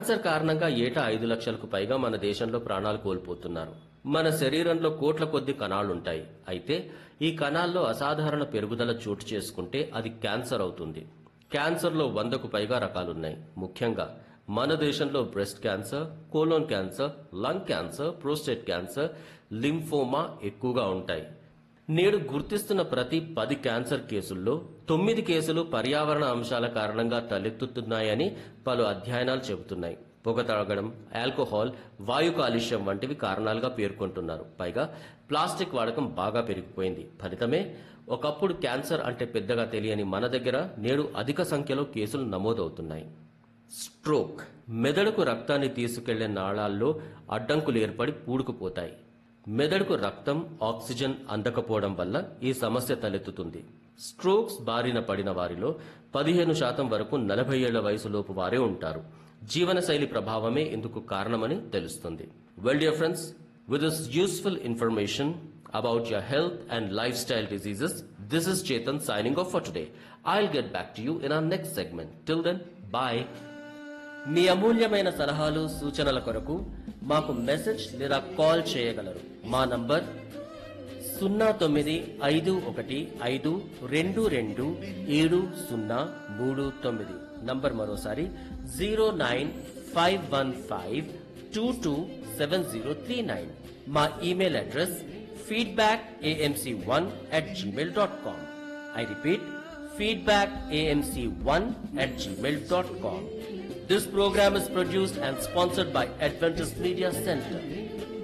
Cancer కారణంగా ఏటా ఐదు లక్షలకు పైగా మన దేశంలో ప్రాణాలు కోల్పోతున్నారు మన శరీరంలో కోట్ల కొద్ది కణాలుంటాయి అయితే ఈ కణాల్లో అసాధారణ పెరుగుదల చోటు చేసుకుంటే అది క్యాన్సర్ అవుతుంది క్యాన్సర్లో వందకు పైగా రకాలున్నాయి ముఖ్యంగా మన దేశంలో breast cancer colon cancer lung cancer prostate cancer lymphoma ఎక్కువగా ఉంటాయి నేడు గుర్తిస్తున్న ప్రతి పది క్యాన్సర్ కేసుల్లో తొమ్మిది కేసులు పర్యావరణ అంశాల కారణంగా తలెత్తుతున్నాయని పలు అధ్యయనాలు చెబుతున్నాయి పొగ తాగడం ఆల్కహాల్ వాయు కాలుష్యం వంటివి కారణాలుగా పేర్కొంటున్నారు పైగా ప్లాస్టిక్ వాడకం బాగా పెరిగిపోయింది ఫలితమే ఒకప్పుడు క్యాన్సర్ అంటే పెద్దగా తెలియని మన దగ్గర నేడు అధిక సంఖ్యలో కేసులు నమోదవుతున్నాయి స్ట్రోక్ మెదడుకు రక్తాన్ని తీసుకెళ్లే నాళాల్లో అడ్డంకులు ఏర్పడి పూడుకుపోతాయి మెదడుకు రక్తం ఆక్సిజన్ అందకపోవడం వల్ల ఈ సమస్య తలెత్తుతుంది స్ట్రోక్స్ బారిన పడిన వారిలో పదిహేను శాతం వరకు నలభై ఏళ్ల వయసులోపు వారే ఉంటారు జీవనశైలి ప్రభావమే ఇందుకు కారణమని తెలుస్తుంది well dear friends with this useful information about your health and lifestyle diseases, this is Chetan signing off for today. I'll get back to you in our next segment. Till then, bye. మీ అమూల్యమైన సలహాలు సూచనల కొరకు మాకు message లేదా call చేయగలరు మా number సున్నా తొమ్మిది ఐదు ఒకటి ఐదు రెండు రెండు ఏడు సున్నా మూడు తొమ్మిది నంబర్ మరోసారి zero nine five one five two two seven zero three nine మా email address feedback AMC one at Gmail dot com I repeat feedback AMC one at Gmail dot com This program is produced and sponsored by Adventist Media Center.